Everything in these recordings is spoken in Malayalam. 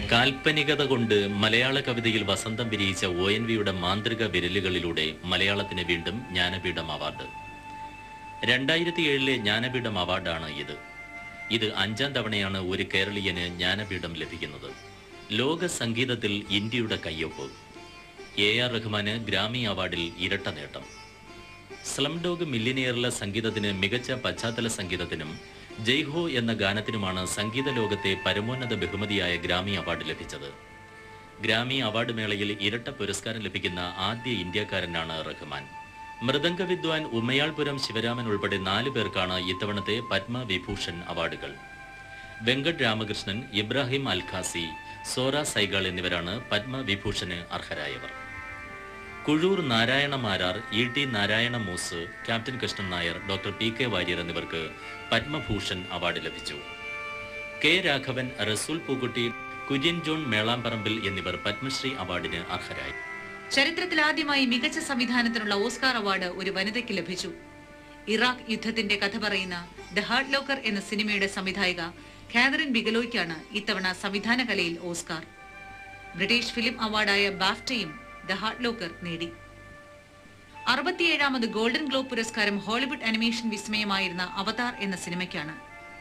കാൽപ്പനികത കൊണ്ട് മലയാള കവിതയിൽ വസന്തം വിരിയിച്ച ഒ എൻ വിയുടെ മാന്ത്രിക വിരലുകളിലൂടെ മലയാളത്തിന് വീണ്ടും ജ്ഞാനപീഠം അവാർഡ് രണ്ടായിരത്തി ഏഴിലെ ജ്ഞാനപീഠം അവാർഡാണ് ഇത് ഇത് അഞ്ചാം തവണയാണ് ഒരു കേരളീയന് ജ്ഞാനപീഠം ലഭിക്കുന്നത് ലോക സംഗീതത്തിൽ ഇന്ത്യയുടെ കയ്യൊപ്പ് എ ആർ റഹ്മാന് ഗ്രാമി അവാർഡിൽ ഇരട്ട നേട്ടം സ്ലം ഡോഗ് മില്ലിനിയറിലെ സംഗീതത്തിന് മികച്ച പശ്ചാത്തല സംഗീതത്തിനും ജയ്ഹോ എന്ന ഗാനത്തിനുമാണ് സംഗീത ലോകത്തെ പരമോന്നത ബഹുമതിയായ ഗ്രാമി അവാർഡ് ലഭിച്ചത് ഗ്രാമി അവാർഡ് മേളയിൽ ഇരട്ട പുരസ്കാരം ലഭിക്കുന്ന ആദ്യ ഇന്ത്യക്കാരനാണ് റഹ്മാൻ മൃദംഗ വിദ്വാൻ ഉമ്മയാൾപുരം ശിവരാമൻ ഉൾപ്പെടെ നാല് പേർക്കാണ് ഇത്തവണത്തെ പത്മവിഭൂഷൺ അവാർഡുകൾ വെങ്കട് രാമകൃഷ്ണൻ ഇബ്രാഹിം അൽഖാസി സോറ സൈഗാൾ എന്നിവരാണ് പത്മവിഭൂഷന് അർഹരായവർ Kuzhur Narayana Marar E T Narayana Mooss captain Krishnan Nair doctor P K Warrier എന്നിവർക്ക് പത്മഭൂഷൺ അവാർഡ് ലഭിച്ചു കെ രാഘവൻ റസൂൽ പൂക്കുട്ടി കുര്യൻ ജോൺ മേളാമ്പറമ്പിൽ എന്നിവർ പത്മശ്രീ അവാർഡിന് അർഹരായി ചരിത്രത്തിൽ ആദ്യമായി മികച്ച സംവിധാനത്തിനുള്ള ഓസ്കാർ അവാർഡ് ഒരു വനിതയ്ക്ക് ലഭിച്ചു ഇറാഖ് യുദ്ധത്തിന്റെ കഥ പറയുന്ന ദ ഹാർട്ട് ലോക്കർ എന്ന സിനിമയുടെ സംവിധായിക കാതറിൻ ബിഗലോയ്ക്കാണ് ഇത്തവണ സംവിധാന കലയിൽ ഓസ്കാർ ബ്രിട്ടീഷ് ഫിലിം അവാർഡായ ബാഫ്റ്റയും ദ ഹാർട്ട് ലോക്കർ നേടി അറുപത്തിയേഴാമത് ഗോൾഡൻ ഗ്ലോബ് പുരസ്കാരം ഹോളിവുഡ് അനിമേഷൻ വിസ്മയമായിരുന്ന അവതാർ എന്ന സിനിമയ്ക്കാണ്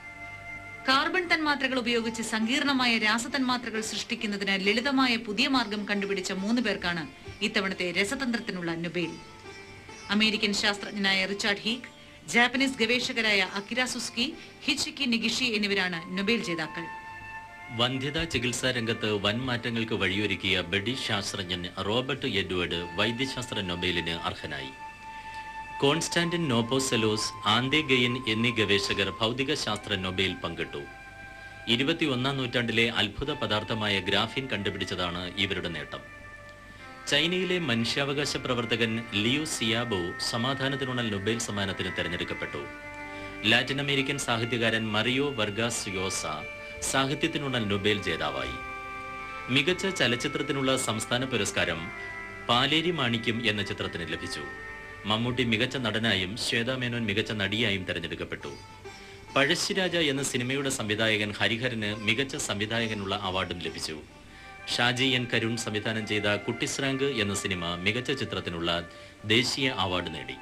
കാർബൺ തന്മാത്രകൾ ഉപയോഗിച്ച് സങ്കീർണമായ രാസതന്മാത്രകൾ സൃഷ്ടിക്കുന്നതിന് ലളിതമായ പുതിയ മാർഗം കണ്ടുപിടിച്ച മൂന്ന് പേർക്കാണ് ഇത്തവണത്തെ രസതന്ത്രത്തിനുള്ള നൊബേൽ അമേരിക്കൻ ശാസ്ത്രജ്ഞനായ റിച്ചാർഡ് ഹീക്ക് ജാപ്പനീസ് ഗവേഷകരായ അക്കിര സുസ്കി ഹിച്ചിക്കി നിഗിഷി എന്നിവരാണ് നൊബേൽ ജേതാക്കൾ വന്ധ്യതാ ചികിത്സാ രംഗത്ത് വൻ മാറ്റങ്ങൾക്ക് വഴിയൊരുക്കിയ ബ്രിട്ടീഷ് ശാസ്ത്രജ്ഞൻ റോബർട്ട് എഡ്വേർഡ് വൈദ്യശാസ്ത്ര നൊബേലിന് അർഹനായി കോൺസ്റ്റാന്റിൻ നോപ്പോസെലോസ് ആന്തെ ഗെയിൻ എന്നീ ഗവേഷകർ ഭൗതിക ശാസ്ത്ര നൊബേൽ പങ്കിട്ടു ഇരുപത്തിയൊന്നാം നൂറ്റാണ്ടിലെ അത്ഭുത പദാർത്ഥമായ ഗ്രാഫിൻ കണ്ടുപിടിച്ചതാണ് ഇവരുടെ നേട്ടം ചൈനയിലെ മനുഷ്യാവകാശ പ്രവർത്തകൻ ലിയു സിയാബോ സമാധാനത്തിനുള്ള നൊബേൽ സമ്മാനത്തിന് തെരഞ്ഞെടുക്കപ്പെട്ടു ലാറ്റിൻ അമേരിക്കൻ സാഹിത്യകാരൻ മറിയോ വർഗാസ് യോസ സാഹിത്യത്തിനുള്ള നൊബേൽ ജേതാവായി മികച്ച ചലച്ചിത്രത്തിനുള്ള സംസ്ഥാന പുരസ്കാരം പാലേരി മാണിക്യം എന്ന ചിത്രത്തിന് ലഭിച്ചു മമ്മൂട്ടി മികച്ച നടനായും ശ്വേതാ മേനോൻ മികച്ച നടിയായും തെരഞ്ഞെടുക്കപ്പെട്ടു പഴശ്ശിരാജ എന്ന സിനിമയുടെ സംവിധായകൻ ഹരിഹരന് മികച്ച സംവിധായകനുള്ള അവാർഡും ലഭിച്ചു ഷാജി എൻ കരുൺ സംവിധാനം ചെയ്ത കുട്ടിസ്രാങ്ക് എന്ന സിനിമ മികച്ച ചിത്രത്തിനുള്ള ദേശീയ അവാർഡ് നേടി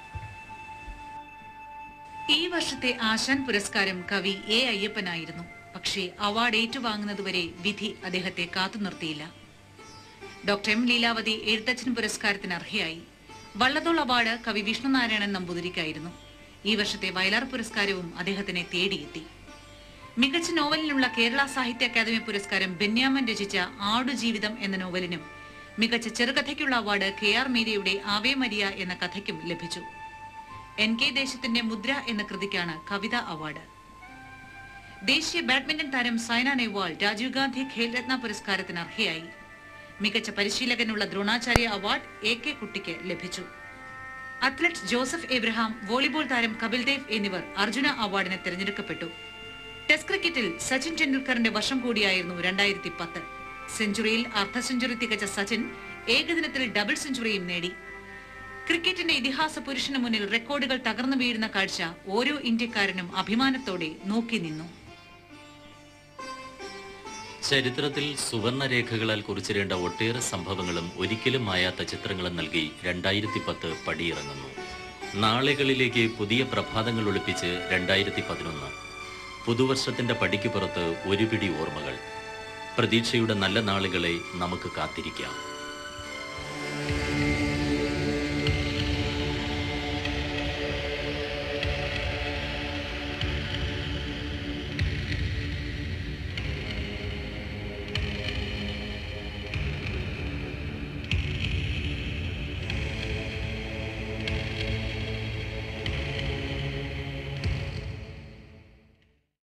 ഈ വർഷത്തെ ആശാൻ പുരസ്കാരം കവി എ അയ്യപ്പനായിരുന്നു പക്ഷേ അവാർഡ് ഏറ്റുവാങ്ങുന്നതുവരെ വിധി അദ്ദേഹത്തെ കാത്തുനിർത്തിയില്ല ഡോക്ടർ എം ലീലാവതി എഴുത്തച്ഛൻ പുരസ്കാരത്തിന് അർഹയായി വള്ളത്തോൾ അവാർഡ് കവി വിഷ്ണുനാരായണൻ നമ്പൂതിരിക്കായിരുന്നു ഈ വർഷത്തെ വയലാർ പുരസ്കാരവും അദ്ദേഹത്തിനെ തേടിയെത്തി മികച്ച നോവലിനുള്ള കേരള സാഹിത്യ അക്കാദമി പുരസ്കാരം ബെന്യാമൻ രചിച്ച ആടുജീവിതം എന്ന നോവലിനും മികച്ച ചെറുകഥയ്ക്കുള്ള അവാർഡ് കെ ആർ മീരയുടെ ആവേ മരിയ എന്ന കഥയ്ക്കും ലഭിച്ചു എൻ കെ ദേശത്തിന്റെ മുദ്ര എന്ന കൃതിക്കാണ് കവിതാ അവാർഡ് ദേശീയ ബാഡ്മിന്റൺ താരം സൈന നെഹ്വാൾ രാജീവ് ഗാന്ധി ഖേൽരത്ന പുരസ്കാരത്തിന് അർഹയായി മികച്ച പരിശീലകനുള്ള ദ്രോണാചാര്യ അവാർഡ് എ കെ കുട്ടിക്ക് ലഭിച്ചു അത്ലറ്റ് ജോസഫ് എബ്രഹാം വോളിബോൾ താരം കപിൽ ദേവ് എന്നിവർ അർജുന അവാർഡിന് തിരഞ്ഞെടുക്കപ്പെട്ടു ടെസ്റ്റ് ക്രിക്കറ്റിൽ സച്ചിൻ ടെണ്ടുൽക്കറിന്റെ വർഷം കൂടിയായിരുന്നു രണ്ടായിരത്തി പത്ത് സെഞ്ചുറിയിൽ അർദ്ധ സെഞ്ചുറി തികച്ച സച്ചിൻ ഏകദിനത്തിൽ ഡബിൾ സെഞ്ചുറിയും നേടി ക്രിക്കറ്റിന്റെ ഇതിഹാസ പുരുഷന് മുന്നിൽ റെക്കോർഡുകൾ തകർന്നു വീഴുന്ന കാഴ്ച ഓരോ ഇന്ത്യക്കാരനും അഭിമാനത്തോടെ നോക്കി നിന്നു ചരിത്രത്തിൽ സുവർണരേഖകളാൽ കുറിച്ചിടേണ്ട ഒട്ടേറെ സംഭവങ്ങളും ഒരിക്കലും മായാത്ത ചിത്രങ്ങളും നൽകി രണ്ടായിരത്തി പത്ത് പടിയിറങ്ങുന്നു നാളുകളിലേക്ക് പുതിയ പ്രഭാതങ്ങൾ ഒളിപ്പിച്ച് രണ്ടായിരത്തി പതിനൊന്ന് പുതുവർഷത്തിന്റെ പടിക്ക് പുറത്ത് ഒരു പിടി ഓർമ്മകൾ പ്രതീക്ഷയുടെ നല്ല നാളുകളെ നമുക്ക് കാത്തിരിക്കാം